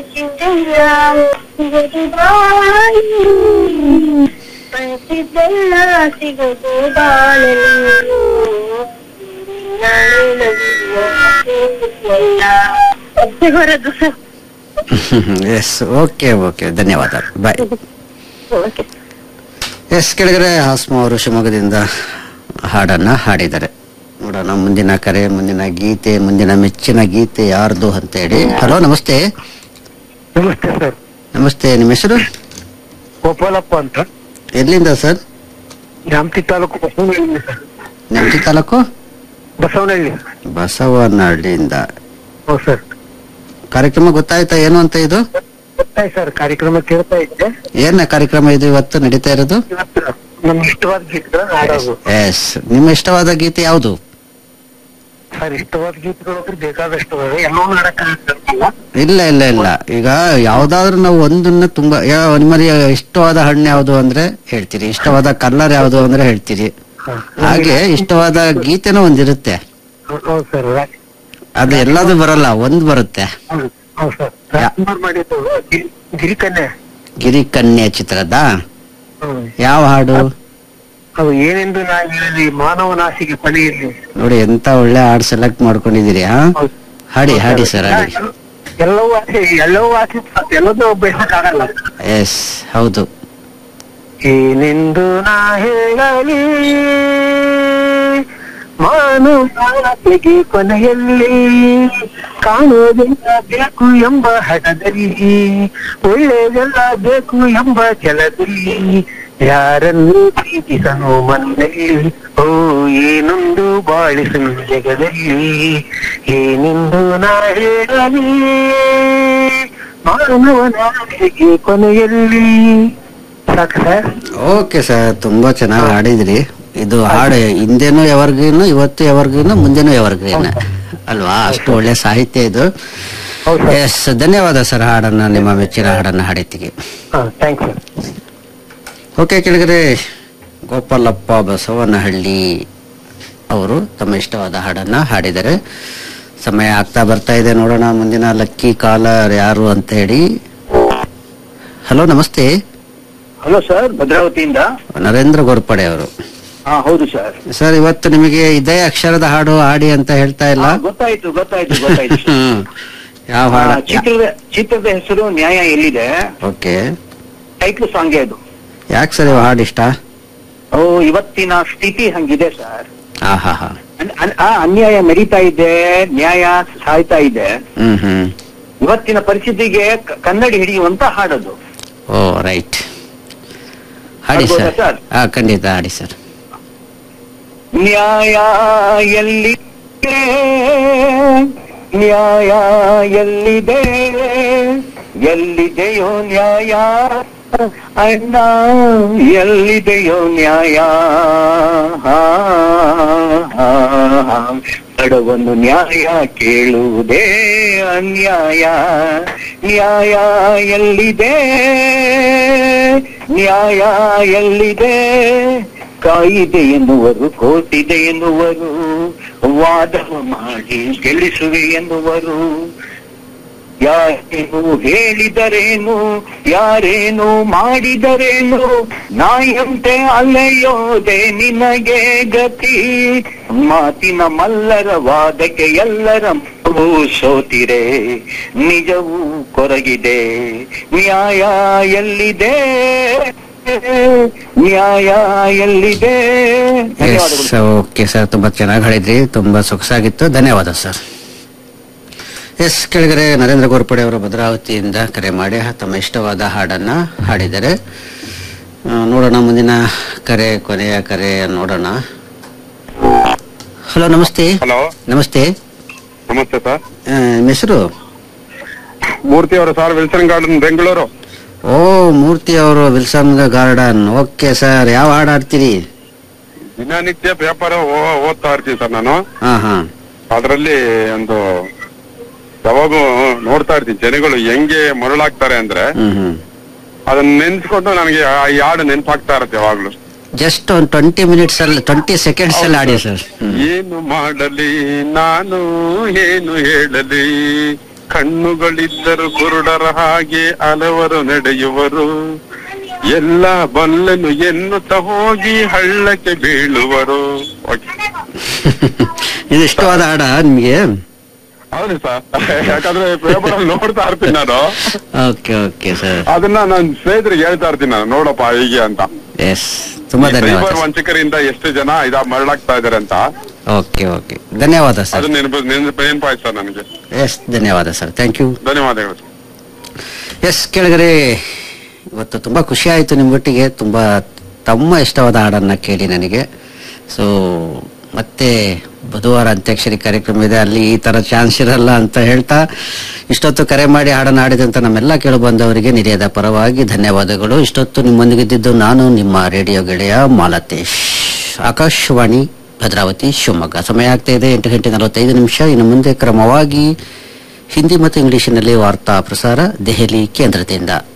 ಬಯಸಿದ್ದೆಲ್ಲ ಸಿಗದು ಬಾಳಿ ಬಯಸಿದ್ದೆಲ್ಲ ಸಿಗದು ಬಾಳಲು ಹೊರದು ಎಸ್ ಓಕೆ ಓಕೆ ಧನ್ಯವಾದ ಬಾಯ್ ಓಕೆ ಎಸ್ ಕೆಳಗಡೆ ಹಾಸ್ಮ ಅವರು ಶಿವಮೊಗ್ಗದಿಂದ ಹಾಡನ್ನ ಹಾಡಿದ್ದಾರೆ ನೋಡೋಣ ಮುಂದಿನ ಕರೆ ಮುಂದಿನ ಗೀತೆ ಮುಂದಿನ ಮೆಚ್ಚಿನ ಗೀತೆ ಯಾರ್ದು ಅಂತ ಹೇಳಿ ಹಲೋ ನಮಸ್ತೆ ನಮಸ್ತೆ ಸರ್ ನಮಸ್ತೆ ನಿಮ್ಮ ಹೆಸರು ಗೋಪಾಲಪ್ಪ ಅಂತ ಎಲ್ಲಿಂದ ಸರ್ ನ್ಯಾಮತಿ ತಾಲೂಕು ಬಸವನಹಳ್ಳಿ ಸರ್ ನೆಮ್ಮದಿ ತಾಲೂಕು ಬಸವನಹಳ್ಳಿ ಬಸವನಹಳ್ಳಿಯಿಂದ ಹೌದು ಸರ್ ಕಾರ್ಯಕ್ರಮ ಗೊತ್ತಾಯ್ತಾ ಏನು ಅಂತ ಇದು ಗೊತ್ತಾಯ್ತು ಸರ್ ಕಾರ್ಯಕ್ರಮ ಕೇಳ್ತಾ ಇದ್ದೆ ಏನ ಕಾರ್ಯಕ್ರಮ ಇದು ಇವತ್ತು ನಡೀತಾ ಇರೋದು ಇವತ್ತು ನಮ್ಗೆ ಇಷ್ಟವಾದ ಗೀತೆಗಳನ್ನ ಹಾಡೋದು ಎಸ್ ನಿಮ್ಮ ಇಷ್ಟವಾದ ಗೀತೆ ಯಾವುದು ಸರ್ ಇಷ್ಟವಾದ ಗೀತೆಗಳು ಅಂದ್ರೆ ಬೇಕಾದಷ್ಟು ಅದಾವೆ. ಎಲ್ಲವೂ ಹಾಡಕ್ಕಾಗಲ್ಲ ಇಲ್ಲ ಇಲ್ಲ ಇಲ್ಲ ಈಗ ಯಾವ್ದಾದ್ರು ನಾವು ಒಂದನ್ನ ತುಂಬಾ ಯಾ- ನಿಮ್ಮಲ್ಲಿ ಇಷ್ಟವಾದ ಹಣ್ಣು ಯಾವುದು ಅಂದ್ರೆ ಹೇಳ್ತೀರಿ ಇಷ್ಟವಾದ ಕಲರ್ ಯಾವುದು ಅಂದ್ರೆ ಹೇಳ್ತೀರಿ ಹಾಗೆ ಇಷ್ಟವಾದ ಗೀತೆನೂ ಒಂದಿರುತ್ತೆ ಹೌದು ಸರ್ ಅದು ಎಲ್ಲದೂ ಬರಲ್ಲ ಒಂದ್ ಬರುತ್ತೆ ಹೌದು ಹೌದು ಸರ್ ರಾಜ್ಕುಮಾರ್ ಮಾಡಿದ್ದು ಗಿ- ಗಿರಿಕನ್ಯೆ ಗಿರಿ ಕನ್ಯೆ ಚಿತ್ರದ ಹ್ಮ್. ಯಾವ ಹಾಡು ಅದು ಏನೆಂದು ನಾ ಹೇಳಲಿ ಮಾನವನಾಸಿಗೆ ಕೊನೆಯಲ್ಲಿ ನೋಡಿ ಎಂತ ಒಳ್ಳೆ ಹಾಡು ಸೆಲೆಕ್ಟ್ ಮಾಡ್ಕೊಂಡಿದ್ದೀರಿ ಹಾ ಹೌದು. ಹಾಡಿ ಹಾಡಿ ಸರ್ ಹಾಡಿ ಎಲ್ಲವೂ ಆಸೆ ಎಲ್ಲವೂ ಆಸೆ ಎಲ್ಲದೂ ಬಯಸಕ್ಕಾಗಲ್ಲ ಎಸ್ ಹೌದು ಏನೆಂದು ನಾ ಹೇಳಲಿ ಮಾನವತೆಗೆ ಕೊನೆಯಲ್ಲಿ ಕಾಣೋದೆಲ್ಲ ಬೇಕು ಎಂಬ ಹಠದಲ್ಲಿ ಒಳ್ಳೆಯದೆಲ್ಲ ಬೇಕು ಎಂಬ ಛಲದಲ್ಲಿ ಯಾರನ್ನು ಪ್ರೀತಿಸನು ಮನದಲ್ಲಿ ಓ ಏನೊಂದು ಬಾಳಿಸನು ಜಗದಲ್ಲಿ ಏನೆಂದು ನಾ ಹೇಳಲಿ ಮಾನವನಾಸಿಗೆ ಕೊನೆಯಲ್ಲಿ ಸಾಕು ಸರ್ ಓಕೆ ಸರ್ ತುಂಬಾ ಚೆನ್ನಾಗಿ ಹಾಡಿದ್ರಿ ಇದು ಹಾಡು ಹಿಂದೆನೂ ಯಾವಾಗ್ಲೂ ಇವತ್ತು ಯಾವಾಗ್ಲೂ ಮುಂದೆನೂ ಯಾವಾಗ್ಲೂ ಅಲ್ವಾ ಅಷ್ಟು ಒಳ್ಳೆ ಸಾಹಿತ್ಯ ಇದು ಹೌದು ಸರ್ ಎಸ್ ಧನ್ಯವಾದ ಸರ್ ಹಾಡನ್ನ ನಿಮ್ಮ ಮೆಚ್ಚಿನ ಹಾಡನ್ನ ಹಾಡಿತಿಗೆ ಹಾ ಥ್ಯಾಂಕ್ಸ್ ಸರ್ ಓಕೆ ಕೆಳಗಡೆ ಗೋಪಾಲಪ್ಪ ಬಸವನಹಳ್ಳಿ ಅವರು ತಮ್ಮ ಇಷ್ಟವಾದ ಹಾಡನ್ನ ಹಾಡಿದ್ದಾರೆ ಸಮಯ ಆಗ್ತಾ ಬರ್ತಾ ಇದೆ ನೋಡೋಣ ಮುಂದಿನ ಲಕ್ಕಿ ಕಾಲರ್ ಯಾರು ಅಂತ ಹೇಳಿ ಹಲೋ ನಮಸ್ತೆ ಹಲೋ ಸರ್ ಭದ್ರಾವತಿಯಿಂದ ನರೇಂದ್ರ ಗೋರ್ಪಡೆ ಅವರು ಹಾ ಹೌದು ಸರ್ ಸರ್ ಇವತ್ತು ನಿಮಗೆ ಇದೇ ಅಕ್ಷರದ ಹಾಡು ಹಾಡಿ ಅಂತ ಹೇಳ್ತಾ ಇಲ್ಲ ಹಾ, ಗೊತ್ತಾಯ್ತು ಗೊತ್ತಾಯ್ತು ಗೊತ್ತಾಯ್ತು ಹ್ಮ್. ಯಾವ ಆ, ಹಾಡು ಚಿತ್ರದ ಚಿತ್ರದ ಹೆಸರು ನ್ಯಾಯ ಎಲ್ಲಿದೆ ಓಕೆ ಟೈಟ್ಲ್ ಸಾಂಗ್ ಅದು ಯಾಕೆ ಸರ್ ಇವ ಹಾಡು ಇಷ್ಟ ಓ ಇವತ್ತಿನ ಸ್ಥಿತಿ ಹಂಗಿದೆ ಸರ್ ಹಾ ಹಾ ಹಾ ಅನ್- ಅನ್- ಆ, ಅನ್ಯಾಯ ಮೆರೀತಾ ಇದೆ ನ್ಯಾಯ ಸಾಯ್ತಾ ಇದೆ ಹ್ಮ್ ಹ್ಮ್ ಇವತ್ತಿನ ಪರಿಸ್ಥಿತಿಗೆ ಕ- ಕನ್ನಡಿ ಹಿಡಿಯುವಂತ ಹಾಡೋದು ಓ ರೈಟ್ ಹಾಡಿ ಹಾಡ್ಬೋದಾ ಸರ್ ಸರ್? ಹಾ ಖಂಡಿತ ಹಾಡಿ ಸರ್ ನ್ಯಾಯ ಎಲ್ಲಿದೆ ನ್ಯಾಯ ಎಲ್ಲಿದೆ ಎಲ್ಲಿದೆಯೋ ನ್ಯಾಯ ಅಣ್ಣ ಎಲ್ಲಿದೆಯೋ ನ್ಯಾಯ ಹಾ, ಹಾ, ಹಾ. ಬಡವನು ನ್ಯಾಯ ಕೇಳುವುದೇ ಅನ್ಯಾಯ ನ್ಯಾಯ ಎಲ್ಲಿದೆ ನ್ಯಾಯ ಎಲ್ಲಿದೆ ಕಾಯಿದೆ ಎನ್ನುವರು ಕೋಟಿದೆ ಎನ್ನುವರು ವಾದವ ಮಾಡಿ ಗೆಲ್ಲಿಸುವೆ ಎನ್ನುವರು ಯಾರೇನು ಹೇಳಿದರೇನು ಯಾರೇನು ಮಾಡಿದರೇನು ನಾಯಂತೆ ಅಲೆಯೋದೆ ನಿನಗೆ ಗತಿ ಮಾತಿನ ಮಲ್ಲರ ವಾದಕ್ಕೆ ಎಲ್ಲರ ಮನವು ಸೋತಿರೆ ನಿಜವೂ ಕೊರಗಿದೆ ನ್ಯಾಯ ಎಲ್ಲಿದೆ ನ್ಯಾಯ ಎಲ್ಲಿದೆ ಧನ್ಯವಾದಗಳು ಓಕೆ ಸರ್ ತುಂಬಾ ಚೆನ್ನಾಗಿ ಹೇಳಿದ್ರಿ ತುಂಬಾ ಸೊಗಸಾಗಿತ್ತು ಧನ್ಯವಾದ ಸರ್ ಎಸ್ ಕೆಳಗಡೆ ನರೇಂದ್ರ ಗೋರ್ಪಡೆ ಅವರು ಭದ್ರಾವತಿಯಿಂದ ಕರೆ ಮಾಡಿ ತಮ್ಮ ಇಷ್ಟವಾದ ಹಾಡನ್ನ ಹಾಡಿದ್ದಾರೆ ಆ, ನೋಡೋಣ ಮುಂದಿನ ಕರೆ ಕೊನೆಯ ಕರೆ ನೋಡೋಣ ಹಲೋ ನಮಸ್ತೆ ಹಲೋ ನಮಸ್ತೆ ನಮಸ್ತೆ ಸರ್ ಆ, ನಿಮ್ಮ ಹೆಸರು ಮೂರ್ತಿ ಅವರು ಸರ್ ವಿಲ್ಸನ್ ಗಾರ್ಡನ್ ಬೆಂಗಳೂರು ಓ ಮೂರ್ತಿ ಅವರು ವಿಲ್ಸನ್ ಗಾರ್ಡನ್ ಓಕೆ ಸರ್ ಯಾವ ಹಾಡು ಹಾಡ್ತೀರಿ ದಿನನಿತ್ಯ ಪೇಪರ್ ಓದ್ತಾ ಇರ್ತೀನಿ ಸರ್ ನಾನು ಹಾ ಹಾ ಅದರಲ್ಲಿ ಒಂದು ಯಾವಾಗೂ ನೋಡ್ತಾ ಇರ್ತೀನಿ ಜನಗಳು ಹೆಂಗೆ ಮರಳಾಗ್ತಾರೆ ಅಂದ್ರೆ ಹ್ಮ್ ಹ್ಮ್ ಅದನ್ನ ನೆನ್ಸ್ಕೊಂಡು ನನಗೆ ಆ ಈ ಹಾಡು ನೆನ್ಪಾಗ್ತಾ ಇರುತ್ತೆ ಯಾವಾಗ್ಲೂ ಜಸ್ಟ್ ಒಂದು ಟ್ವೆಂಟಿ ಮಿನಿಟ್ಸ್ ಅಲ್ಲಿ ಟ್ವೆಂಟಿ ಸೆಕೆಂಡ್ಸ್ ಅಲ್ಲಿ ಹಾಡಿ ಸರ್ ಏನು ಮಾಡಲಿ ನಾನು ಏನು ಹೇಳಲಿ ಕಣ್ಣುಗಳಿದ್ದರು ಕುರುಡರ ಹಾಗೆ ಹಲವರು ನಡೆಯುವರು ಎಲ್ಲ ಬಲ್ಲೆನು ಎನ್ನುತ್ತ ಹೋಗಿ ಹಳ್ಳಕ್ಕೆ ಬೀಳುವರು ಓಕೆ. ಇದು ಇಷ್ಟವಾದ ಹಾಡ ನಿಮ್ಗೆ ಹೌದು ಸರ್ ಯಾಕಂದ್ರೆ ಪೇಪರ್ ಅಲ್ಲಿ ನೋಡ್ತಾ ಇರ್ತೀನಿ ನಾನು ಓಕೆ ಓಕೆ ಸರ್ ಅದನ್ನ ನನ್ನ ಸ್ನೇಹಿತರಿಗೆ ಹೇಳ್ತಾ ಇರ್ತೀನಿ ನಾನು ನೋಡಪ್ಪ ಹೀಗೆ ಅಂತ ಎಸ್ ತುಂಬಾ ಈ ಧನ್ಯವಾದ ಸೈಬರ್ ವಂಚಕರಿಂದ ಎಷ್ಟು ಜನ ಇದ ಮರಳಾಗ್ತಾ ಇದಾರೆ ಅಂತ ಓಕೆ ಓಕೆ ಧನ್ಯವಾದ ಸರ್ ಅದು ನೆನಪು ನೆನಪು ನೆನಪಾಯ್ತು ಸರ್ ನನಗೆ ಎಸ್ ಧನ್ಯವಾದ ಸರ್ ಥ್ಯಾಂಕ್ ಯು ಧನ್ಯವಾದಗಳು ಸರ್ ಎಸ್ ಕೆಳಗರೆ ಇವತ್ತು ತುಂಬ ಖುಷಿ ಆಯಿತು ನಿಮ್ಮೊಟ್ಟಿಗೆ ತುಂಬ ತಮ್ಮ ಇಷ್ಟವಾದ ಹಾಡನ್ನು ಕೇಳಿ ನನಗೆ ಸೊ ಮತ್ತೆ ಬುಧವಾರ ಅಂತ್ಯಾಕ್ಷರಿ ಕಾರ್ಯಕ್ರಮ ಇದೆ ಅಲ್ಲಿ ಈ ಥರ ಚಾನ್ಸ್ ಇರಲ್ಲ ಅಂತ ಹೇಳ್ತಾ ಇಷ್ಟೊತ್ತು ಕರೆ ಮಾಡಿ ಹಾಡನ್ನು ಹಾಡಿದಂಥ ನಮ್ಮೆಲ್ಲ ಕೇಳು ಬಂದವರಿಗೆ ನಿರಿಯದ ಪರವಾಗಿ ಧನ್ಯವಾದಗಳು ಇಷ್ಟೊತ್ತು ನಿಮ್ಮೊಂದಿಗಿದ್ದು ನಾನು ನಿಮ್ಮ ರೇಡಿಯೋ ಗೆಳೆಯ ಮಾಲತೇಶ್ ಆಕಾಶವಾಣಿ ಭದ್ರಾವತಿ ಶಿವಮೊಗ್ಗ ಸಮಯ ಆಗ್ತಾ ಇದೆ ಎಂಟು ಗಂಟೆ ನಲವತ್ತೈದು ನಿಮಿಷ ಇನ್ನು ಮುಂದೆ ಕ್ರಮವಾಗಿ ಹಿಂದಿ ಮತ್ತು ಇಂಗ್ಲಿಷಿನಲ್ಲಿ ವಾರ್ತಾ ಪ್ರಸಾರ ದೆಹಲಿ ಕೇಂದ್ರದಿಂದ